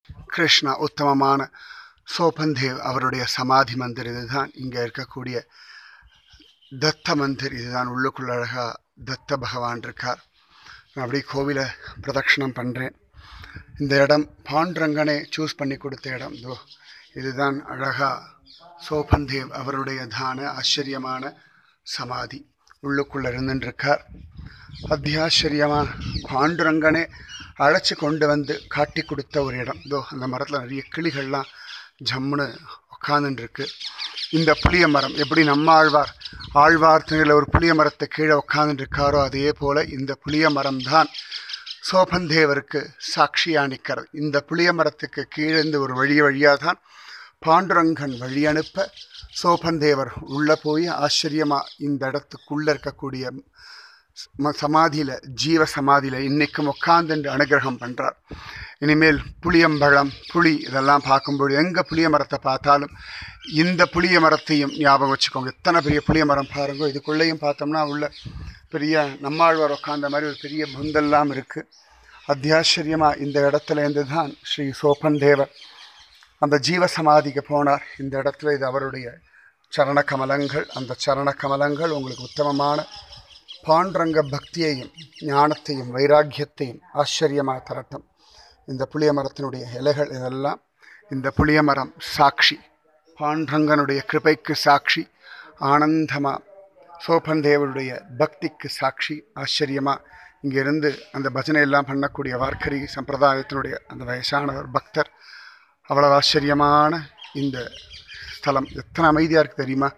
கிருஷ்ணா உத்தமமான சோபந்தேவ் அவருடைய சமாதி மந்திர் இதுதான் இங்கே இருக்கக்கூடிய தத்த மந்திர் இதுதான் உள்ளுக்குள்ள அழகா தத்த பகவான் இருக்கார் நான் அப்படியே கோவிலை பிரதட்சணம் பண்ணுறேன் இந்த இடம் பாண்டரங்கனே சூஸ் பண்ணி கொடுத்த இடம் இதோ இதுதான் அழகா சோபந்தேவ் அவருடைய தான ஆச்சரியமான சமாதி உள்ளுக்குள்ள இருந்துருக்கார் அத்தியாச்சரியமான பாண்டுரங்கனே அழைச்சி கொண்டு வந்து காட்டி கொடுத்த ஒரு இடம் இதோ அந்த மரத்தில் நிறைய கிளிகள்லாம் ஜம்முன்னு உட்காந்துருக்கு இந்த புளிய மரம் எப்படி நம்ம ஆழ்வார் ஆழ்வார் திணையில் ஒரு புளிய மரத்தை கீழே உட்காந்துட்டு இருக்காரோ அதே போல இந்த புளிய மரம் தான் சோபந்தேவருக்கு சாட்சியா நிற்கிறது இந்த புளிய மரத்துக்கு கீழே இருந்து ஒரு வழி வழியாக தான் பாண்டுரங்கன் வழி அனுப்ப சோபந்தேவர் உள்ளே போய் ஆச்சரியமா இந்த இடத்துக்குள்ள இருக்கக்கூடிய ம- சமாதியில ஜீவ சமாதியில இன்னைக்கும் உட்கார்ந்து அனுகிரகம் பண்றார் இனிமேல் புளியம்பழம் புளி இதெல்லாம் பார்க்கும்போது எங்க புளிய மரத்தை பார்த்தாலும் இந்த புளிய மரத்தையும் ஞாபகம் வச்சுக்கோங்க எத்தனை பெரிய புளிய மரம் பாருங்க இதுக்குள்ளேயும் பார்த்தோம்னா உள்ள பெரிய நம்மாழ்வார் உட்கார்ந்த மாதிரி ஒரு பெரிய புந்தெல்லாம் இருக்கு அத்தியாச்சரியமா இந்த இடத்துல இருந்து தான் ஸ்ரீ சோபன் தேவர் அந்த ஜீவ சமாதிக்கு போனார் இந்த இடத்துல இது அவருடைய சரண கமலங்கள் அந்த சரண கமலங்கள் உங்களுக்கு உத்தமமான பாண்டரங்க பக்தியையும் ஞானத்தையும் வைராக்கியத்தையும் ஆச்சரியமாக தரட்டும் இந்த புளிய மரத்தினுடைய இலைகள் இதெல்லாம் இந்த புளிய மரம் சாட்சி பாண்டரங்கனுடைய கிருபைக்கு சாட்சி ஆனந்தமா சோபன் தேவருடைய பக்திக்கு சாட்சி ஆச்சரியமா இங்கிருந்து அந்த பஜனை எல்லாம் பண்ணக்கூடிய வார்க்கரி சம்பிரதாயத்தினுடைய அந்த வயசானவர் பக்தர் அவ்வளவு ஆச்சரியமான இந்த ஸ்தலம் எத்தனை அமைதியாக இருக்கு தெரியுமா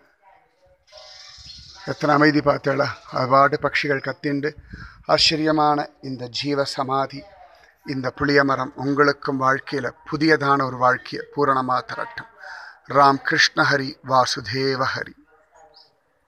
எத்தனை அமைதி பார்த்தேளா அவ்வாடு பட்சிகள் கத்திண்டு ஆச்சரியமான இந்த ஜீவ சமாதி இந்த புளிய மரம் உங்களுக்கும் வாழ்க்கையில் புதியதான ஒரு வாழ்க்கையை பூரணமாக தரட்டும் ராம் கிருஷ்ண ஹரி வாசுதேவ ஹரி